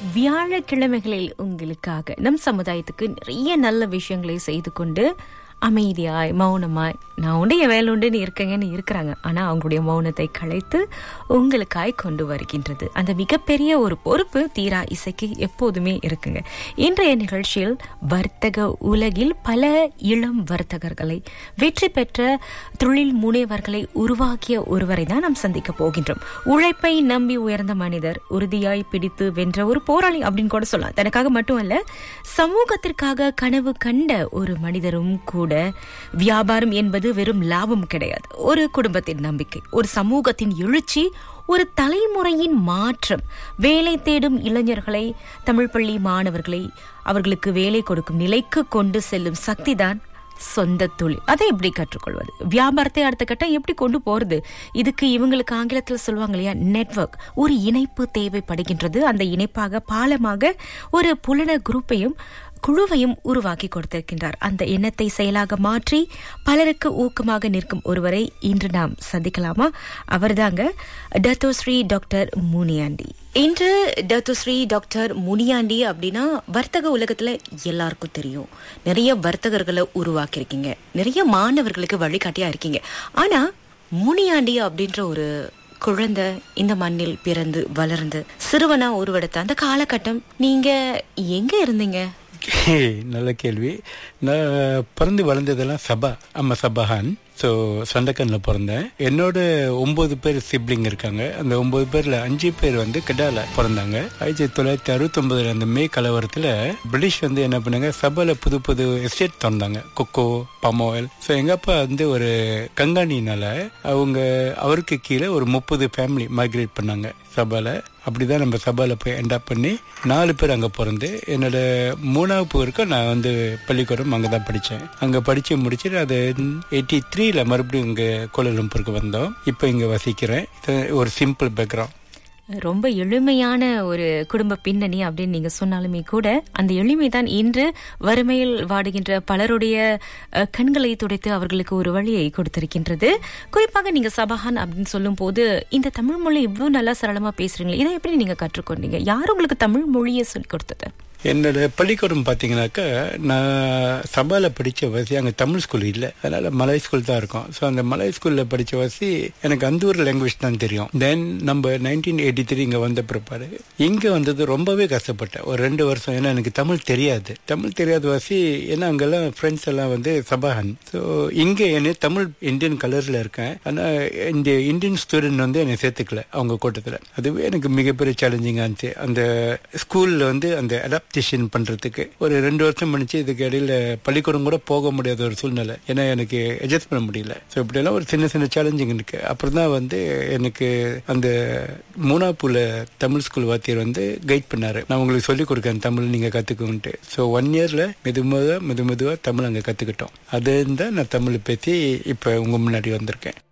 வியாழக்கிழமைகளில் உங்களுக்காக நம் சமுதாயத்துக்கு நிறைய நல்ல விஷயங்களை செய்து கொண்டு அமைதியாய் மௌனமாய் நான் உண்டு என் வேலை உண்டுன்னு இருக்கேங்கன்னு இருக்கிறாங்க ஆனா அவங்களுடைய மௌனத்தை களைத்து உங்களுக்காய் கொண்டு வருகின்றது அந்த மிகப்பெரிய ஒரு பொறுப்பு தீரா இசைக்கு எப்போதுமே இருக்குங்க இன்றைய நிகழ்ச்சியில் வர்த்தக உலகில் பல இளம் வர்த்தகர்களை வெற்றி பெற்ற தொழில் முனைவர்களை உருவாக்கிய ஒருவரை தான் நாம் சந்திக்க போகின்றோம் உழைப்பை நம்பி உயர்ந்த மனிதர் உறுதியாய் பிடித்து வென்ற ஒரு போராளி அப்படின்னு கூட சொல்லலாம் தனக்காக மட்டுமல்ல சமூகத்திற்காக கனவு கண்ட ஒரு மனிதரும் கூட வியாபாரம் என்பது வெறும் லாபம் கிடையாது ஒரு குடும்பத்தின் நம்பிக்கை ஒரு சமூகத்தின் எழுச்சி ஒரு தலைமுறையின் மாற்றம் வேலை தேடும் இளைஞர்களை தமிழ் பள்ளி மாணவர்களை அவர்களுக்கு வேலை கொடுக்கும் நிலைக்கு கொண்டு செல்லும் சக்திதான் சொந்த தொழில் அதை எப்படி கற்றுக்கொள்வது வியாபாரத்தை அடுத்த கட்டம் எப்படி கொண்டு போறது இதுக்கு இவங்களுக்கு ஆங்கிலத்தில் சொல்லுவாங்க இல்லையா நெட்வொர்க் ஒரு இணைப்பு தேவைப்படுகின்றது அந்த இணைப்பாக பாலமாக ஒரு புலன குரூப்பையும் குழுவையும் உருவாக்கி கொடுத்திருக்கின்றார் அந்த எண்ணத்தை செயலாக மாற்றி பலருக்கு ஊக்கமாக நிற்கும் ஒருவரை இன்று நாம் சந்திக்கலாமா அவர்தாங்க டத்தோஸ்ரீ டாக்டர் முனியாண்டி இன்று டத்தோஸ்ரீ டாக்டர் முனியாண்டி அப்படின்னா வர்த்தக உலகத்துல எல்லாருக்கும் தெரியும் நிறைய வர்த்தகர்களை உருவாக்கியிருக்கீங்க நிறைய மாணவர்களுக்கு வழிகாட்டியா இருக்கீங்க ஆனா முனியாண்டி அப்படின்ற ஒரு குழந்தை இந்த மண்ணில் பிறந்து வளர்ந்து சிறுவனா உருவெடுத்த அந்த காலகட்டம் நீங்க எங்க இருந்தீங்க நல்ல கேள்வி நான் பிறந்து வளர்ந்ததெல்லாம் சபா அம்மா சபாஹான் ஸோ சண்டக்கனில் பிறந்தேன் என்னோட ஒன்பது பேர் சிப்ளிங் இருக்காங்க அந்த ஒன்பது பேர்ல அஞ்சு பேர் வந்து கெடால பிறந்தாங்க ஆயிரத்தி தொள்ளாயிரத்தி அறுபத்தொன்பதுல அந்த மே கலவரத்தில் பிரிட்டிஷ் வந்து என்ன பண்ணாங்க சபால புது புது எஸ்டேட் திறந்தாங்க கொக்கோ பம் ஆயில் ஸோ எங்க அப்பா வந்து ஒரு கங்காணினால அவங்க அவருக்கு கீழே ஒரு முப்பது ஃபேமிலி மைக்ரேட் பண்ணாங்க சபால அப்படிதான் நம்ம சபால போய் என்டாப் பண்ணி நாலு பேர் அங்க பிறந்து என்னோட மூணாவது வரைக்கும் நான் வந்து பள்ளிக்கூடம் அங்கே தான் படித்தேன் அங்கே படித்து முடிச்சுட்டு அது எயிட்டி த்ரீல மறுபடியும் இங்கே கோலலம்பூருக்கு வந்தோம் இப்போ இங்கே வசிக்கிறேன் இது ஒரு சிம்பிள் பேக்ரவுண்ட் ரொம்ப எளிமையான ஒரு குடும்ப பின்னணி அப்படின்னு நீங்க சொன்னாலுமே கூட அந்த எளிமைதான் இன்று வறுமையில் வாடுகின்ற பலருடைய கண்களை துடைத்து அவர்களுக்கு ஒரு வழியை கொடுத்திருக்கின்றது குறிப்பாக நீங்க சபஹான் அப்படின்னு சொல்லும் போது இந்த தமிழ் மொழி இவ்வளவு நல்லா சரளமா பேசுறீங்களே இதை எப்படி நீங்க கற்றுக்கொண்டீங்க யார் உங்களுக்கு தமிழ் மொழியை சொல்லி கொடுத்தது என்னோட பள்ளிக்கூடம் பார்த்தீங்கன்னாக்கா நான் சபால படித்த வசி அங்கே தமிழ் ஸ்கூல் இல்லை அதனால மலை ஸ்கூல் தான் இருக்கும் ஸோ அந்த மலை ஸ்கூலில் படித்த வசி எனக்கு அந்த ஒரு லாங்குவேஜ் தான் தெரியும் தென் நம்ம நைன்டீன் எயிட்டி த்ரீ இங்கே வந்த பிற்பாடு இங்கே வந்தது ரொம்பவே கஷ்டப்பட்டேன் ஒரு ரெண்டு வருஷம் ஏன்னா எனக்கு தமிழ் தெரியாது தமிழ் தெரியாத வசி ஏன்னா அங்கெல்லாம் ஃப்ரெண்ட்ஸ் எல்லாம் வந்து சபாஹன் ஸோ இங்கே என்ன தமிழ் இந்தியன் கலரில் இருக்கேன் ஆனால் இந்த இந்தியன் ஸ்டூடெண்ட் வந்து என்னை சேர்த்துக்கல அவங்க கூட்டத்தில் அதுவே எனக்கு மிகப்பெரிய சேலஞ்சிங்காக இருந்துச்சு அந்த ஸ்கூலில் வந்து அந்த அடாப்ட் அடாப்டேஷன் பண்றதுக்கு ஒரு ரெண்டு வருஷம் பண்ணிச்சு இதுக்கு இடையில பள்ளிக்கூடம் கூட போக முடியாத ஒரு சூழ்நிலை ஏன்னா எனக்கு அட்ஜஸ்ட் பண்ண முடியல ஸோ இப்படியெல்லாம் ஒரு சின்ன சின்ன சேலஞ்சிங் இருக்கு அப்புறம் தான் வந்து எனக்கு அந்த மூணாப்பூல தமிழ் ஸ்கூல் வாத்தியர் வந்து கைட் பண்ணாரு நான் உங்களுக்கு சொல்லிக் கொடுக்கேன் தமிழ் நீங்க கத்துக்கோன்ட்டு ஸோ ஒன் இயர்ல மெது மெதுவா மெது மெதுவா தமிழ் அங்கே கத்துக்கிட்டோம் அது தான் நான் தமிழ் பேசி இப்போ உங்க முன்னாடி வந்திருக்கேன்